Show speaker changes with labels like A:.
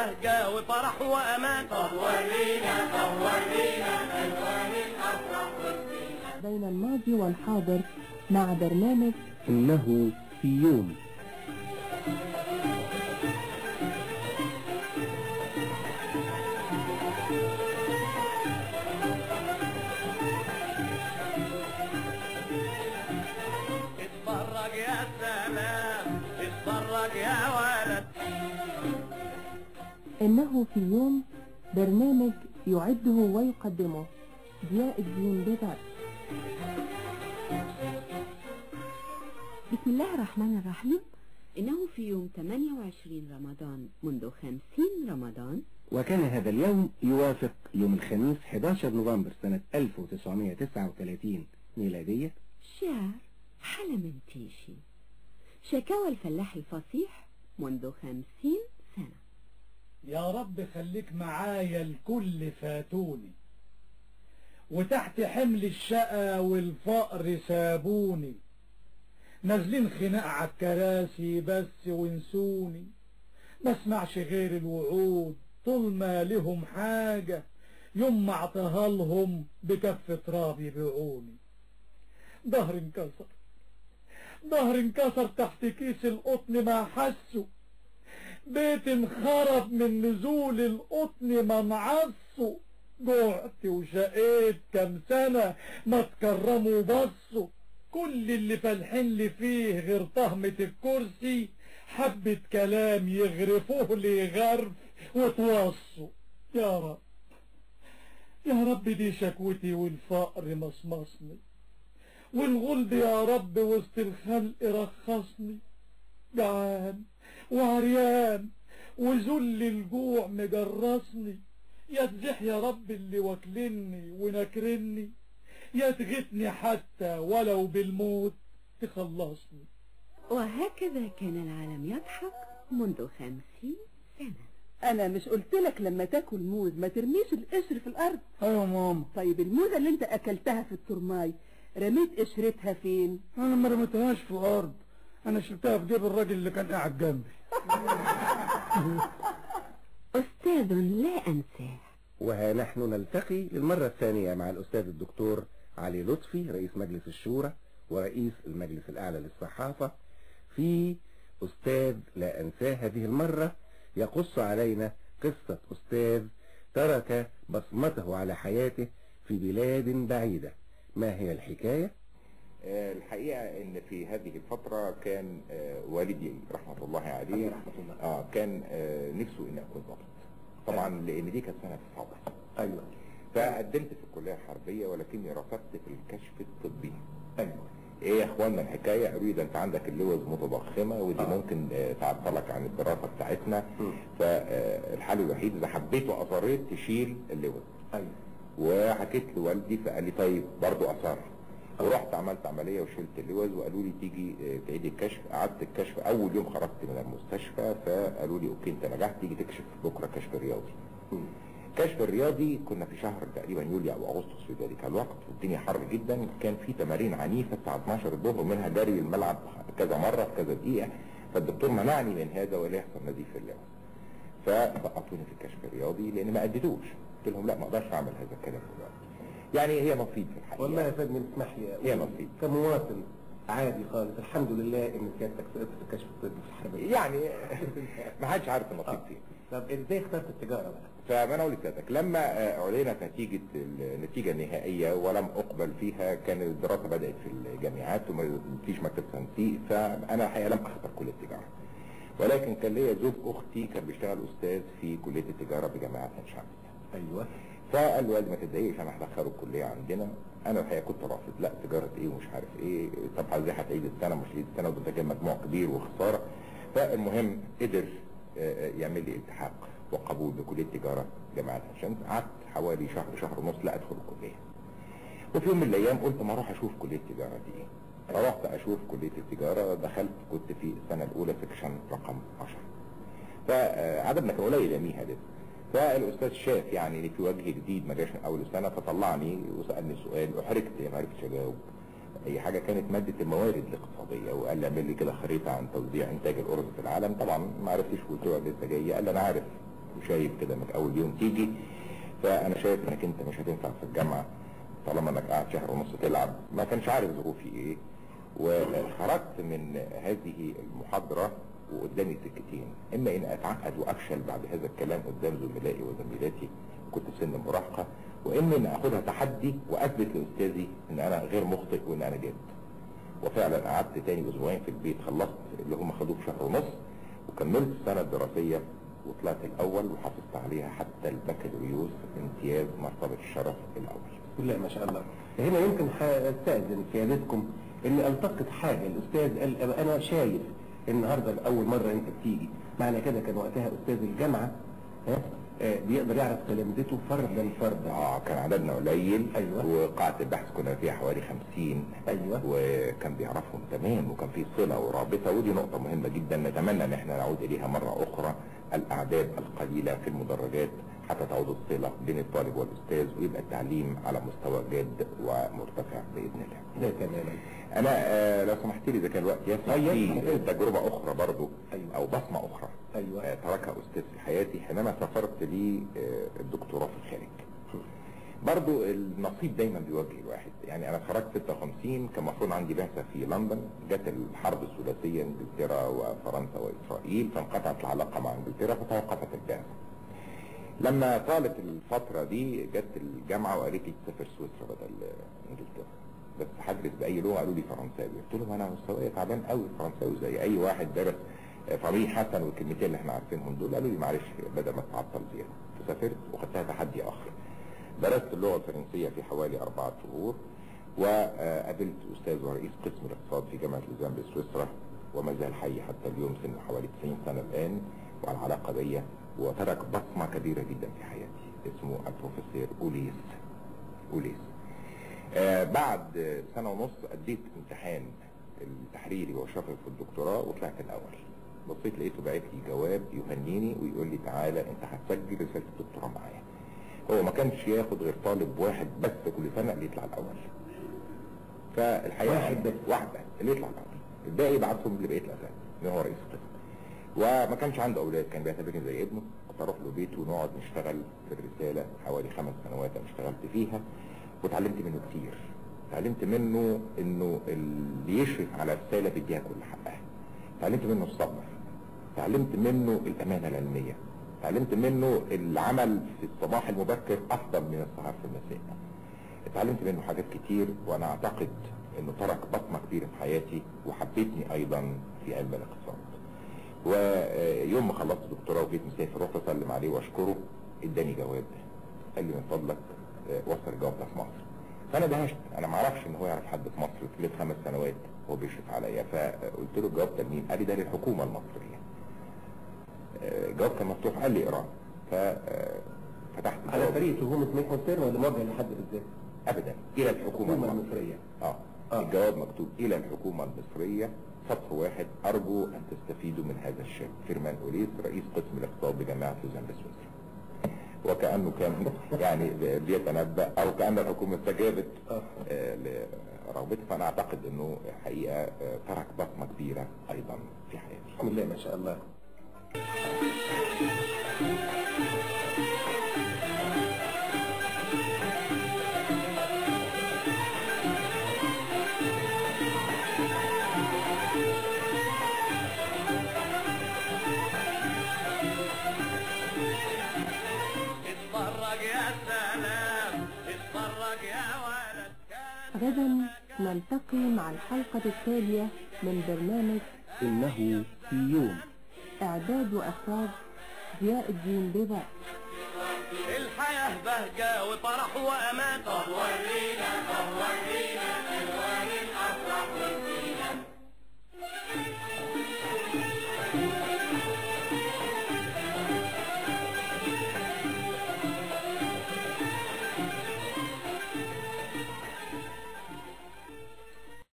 A: بهجة وفرح وأمان
B: طب ورينا طب ورينا ألوان الأفراح والزينة
C: بين الماضي والحاضر مع برنامج
D: إنه في يوم
A: اتفرج يا سلام اتفرج يا ولد
C: إنه في يوم برنامج يعده ويقدمه ضياء الدين بغار
E: بسم الله الرحمن الرحيم إنه في يوم 28 رمضان منذ 50 رمضان
D: وكان هذا اليوم يوافق يوم الخميس 11 نوفمبر سنة 1939 ميلادية
E: شعر حلمنتيشي شكاوى الفلاح الفصيح منذ 50 سنة
F: يا رب خليك معايا الكل فاتوني وتحت حمل الشقا والفقر سابوني نازلين خناق على الكراسي بس ونسوني ما اسمعش غير الوعود طول ما لهم حاجة يوم ما اعطاها لهم بكف تراب يبيعوني ظهر انكسر ظهر انكسر تحت كيس القطن ما حسه بيت انخرب من نزول القطن ما نعصه جعت وشقيت كام سنة ما تكرموا بصوا كل اللي فالحين لي فيه غير طهمة الكرسي حبة كلام يغرفوه لي غرف وتوصوا يا رب يا رب دي شكوتي والفقر مصمصني والغلب يا رب وسط الخلق رخصني جعان وعريان وذل الجوع مجرسني يا تزح يا رب اللي واكلني ونكرني يا تغتني حتى ولو بالموت تخلصني
E: وهكذا كان العالم يضحك منذ 50 سنة
G: انا مش قلت لك لما تاكل موز ما ترميش القشر في الارض
F: ايوه ماما
G: طيب الموزه اللي انت اكلتها في الترماي رميت قشرتها فين
F: انا ما رميتهاش في الارض انا شلتها في جيب الراجل اللي كان قاعد جنبي
E: أستاذ لا أنساه
D: وها نحن نلتقي للمرة الثانية مع الأستاذ الدكتور علي لطفي رئيس مجلس الشورى ورئيس المجلس الأعلى للصحافة في أستاذ لا أنساه هذه المرة يقص علينا قصة أستاذ ترك بصمته على حياته في بلاد بعيدة ما هي الحكاية؟
H: آه، الحقيقة ان في هذه الفترة كان آه، والدي رحمة الله عليه
D: رحمة الله.
H: اه كان آه، نفسه ان اكون ضابط طبعا لان دي كانت سنة 19
D: أيوة
H: فقدمت في الكلية الحربية ولكني رفضت في الكشف الطبي
D: أيوة
H: ايه يا اخوانا الحكاية قالوا لي ده انت عندك اللوز متضخمة ودي
D: آه.
H: ممكن آه، تعطلك عن الدراسة بتاعتنا
D: مم.
H: فالحل الوحيد اذا حبيت واصريت تشيل اللوز
D: أيوة
H: وحكيت لوالدي فقال لي طيب برضو اصر ورحت عملت عمليه وشلت اللوز وقالوا لي تيجي آه، تعيد الكشف قعدت الكشف اول يوم خرجت من المستشفى فقالوا لي اوكي انت نجحت تيجي تكشف بكره كشف رياضي
D: مم.
H: كشف الرياضي كنا في شهر تقريبا يوليو او اغسطس في ذلك الوقت والدنيا حر جدا كان في تمارين عنيفه الساعه 12 الظهر ومنها جري الملعب كذا مره في كذا دقيقه فالدكتور منعني من هذا ولا يحصل نزيف في اللوز فسقطوني في الكشف الرياضي لان ما اديتوش قلت لهم لا ما اقدرش اعمل هذا الكلام دلوقتي يعني هي نصيب في الحقيقه
D: والله يا فندم اسمح لي
H: هي نصيب.
D: كمواطن عادي خالص الحمد لله ان سيادتك سقطت في الكشف الطبي في الحربية
H: يعني ما حدش عارف النصيب فين
D: طب ازاي اخترت التجارة بقى؟
H: فانا اقول لسيادتك لما آه، اعلنت نتيجه النتيجه النهائيه ولم اقبل فيها كان الدراسه بدات في الجامعات وما فيش مكتب تنسيق فانا الحقيقه لم اختر كليه التجاره ولكن كان ليا زوج اختي كان بيشتغل استاذ في كليه التجاره بجامعه عين شمس
D: ايوه
H: فقال له ما تتضايقش انا هدخله الكليه عندنا انا الحقيقه كنت رافض لا تجاره ايه ومش عارف ايه طب ازاي هتعيد السنه مش هتعيد السنه وده كان مجموع كبير وخساره فالمهم قدر آه، آه، يعمل لي التحاق وقبول بكليه تجاره جامعه عين شمس قعدت حوالي شهر شهر ونص لا ادخل الكليه وفي يوم من الايام قلت ما اروح اشوف كليه التجاره دي ايه فرحت اشوف كليه التجاره دخلت كنت في السنه الاولى سكشن رقم 10 فعددنا كان قليل يوميها لسه فالاستاذ شاف يعني ان في وجه جديد ما جاش من اول السنه فطلعني وسالني سؤال احرجت ما عرفتش اجاوب اي حاجه كانت ماده الموارد الاقتصاديه وقال لي اعمل لي كده خريطه عن توزيع انتاج الارز في العالم طبعا ما عرفتش قلت له لسه جاي قال لي انا عارف وشايف كده انك اول يوم تيجي فانا شايف انك انت مش هتنفع في الجامعه طالما انك قاعد شهر ونص تلعب ما كانش عارف ظروفي ايه وخرجت من هذه المحاضره وقدامي سكتين اما ان اتعقد وافشل بعد هذا الكلام قدام زملائي وزميلاتي كنت في سن المراهقه واما ان اخدها تحدي واثبت لاستاذي ان انا غير مخطئ وان انا جاد وفعلا قعدت تاني اسبوعين في البيت خلصت اللي هم خدوه في شهر ونص وكملت السنه الدراسيه وطلعت الاول وحافظت عليها حتى البكالوريوس امتياز مرتبه الشرف الاول
D: لا ما شاء الله هنا يمكن استاذن سيادتكم اني التقط حاجه الاستاذ قال انا شايف النهارده لاول مره انت بتيجي معنى كده كان وقتها استاذ الجامعه ها آه، بيقدر يعرف تلامذته فردا فردا
H: اه كان عددنا قليل
D: أيوة.
H: وقاعة البحث كنا فيها حوالي 50
D: أيوة.
H: وكان بيعرفهم تمام وكان في صلة ورابطة ودي نقطة مهمة جدا نتمنى ان احنا نعود اليها مرة اخرى الاعداد القليلة في المدرجات حتى تعود الصلة بين الطالب والاستاذ ويبقى التعليم على مستوى جاد ومرتفع باذن الله
D: ده تماما
H: انا آه لو سمحت لي اذا كان الوقت يسمح
D: أيوة.
H: في تجربة اخرى برضو
D: أيوة.
H: او بصمة اخرى
D: أيوة.
H: آه تركها استاذ في حياتي حينما سافرت لي آه الدكتوراه في الخارج برضو النصيب دايما بيواجه الواحد يعني انا خرجت 56 كان المفروض عندي بعثه في لندن جت الحرب الثلاثيه انجلترا وفرنسا واسرائيل فانقطعت العلاقه مع انجلترا فتوقفت البعثه لما طالت الفتره دي جت الجامعه وقالت لي تسافر سويسرا بدل انجلترا بس هدرس باي لغه قالوا لي فرنساوي قلت لهم انا مستواي تعبان قوي فرنساوي زي اي واحد درس فريق حسن والكلمتين اللي احنا عارفينهم دول قالوا لي معلش بدل ما تتعطل زياده فسافرت وخدتها تحدي اخر درست اللغه الفرنسيه في حوالي اربعه شهور وقابلت استاذ ورئيس قسم الاقتصاد في جامعه لوزان بسويسرا وما زال حي حتى اليوم سنه حوالي 90 سنه الان وعلى علاقه بيا وترك بصمه كبيره جدا في حياتي اسمه البروفيسور اوليس اوليس آه بعد سنه ونص اديت امتحان التحريري وشفوي في الدكتوراه وطلعت الاول بصيت لقيته باعت لي جواب يهنيني ويقول لي تعالى انت هتسجل رساله الدكتوراه معايا هو ما كانش ياخد غير طالب واحد بس كل سنه اللي يطلع الاول فالحقيقه
D: واحد بس.
H: واحد بس اللي يطلع الاول الباقي يبعتهم لبقيه الاساتذه اللي هو رئيس القسم وما كانش عنده اولاد كان بيعتبرني زي ابنه كنت اروح له بيته ونقعد نشتغل في الرساله حوالي خمس سنوات انا اشتغلت فيها واتعلمت منه كتير اتعلمت منه انه اللي يشرف على رساله بيديها كل حقها اتعلمت منه الصبر اتعلمت منه الامانه العلميه اتعلمت منه العمل في الصباح المبكر افضل من السهر في المساء اتعلمت منه حاجات كتير وانا اعتقد انه ترك بصمه كبيره في حياتي وحبيتني ايضا في علم الاقتصاد ويوم ما خلصت دكتوراه وجيت مسافر رحت اسلم عليه واشكره اداني جواب قال لي من فضلك آه، وصل الجواب ده في مصر فانا دهشت انا ما اعرفش ان هو يعرف حد في مصر في خمس سنوات هو بيشرف عليا فقلت له الجواب ده لمين؟ قال لي ده للحكومه المصريه آه، الجواب كان مفتوح قال لي اقراه ففتحت
D: على
H: الجواب
D: طريق تهمه ميكون سير ولا موجه لحد بالذات؟
H: ابدا الى الحكومه
D: الحكومه
H: المصريه
D: المصريه
H: اه
D: آه.
H: الجواب مكتوب الى الحكومه المصريه سطر واحد ارجو ان تستفيدوا من هذا الشاب فيرمان اوليس رئيس قسم الاقتصاد بجامعه لوزان بسويسرا وكانه كان يعني بيتنبا او كان الحكومه استجابت
D: آه.
H: آه، لرغبته فانا اعتقد انه حقيقه آه، ترك بصمه كبيره ايضا في حياتي
D: بسم الله ما شاء الله
A: اتفرج يا سلام اتفرج يا ولد كان
C: غدا نلتقي مع الحلقة التالية من برنامج
D: انه في يوم
C: إعداد وإخراج ضياء الدين بيضاء
A: الحياة بهجة وفرح وأمان
B: طب ورينا طب ورينا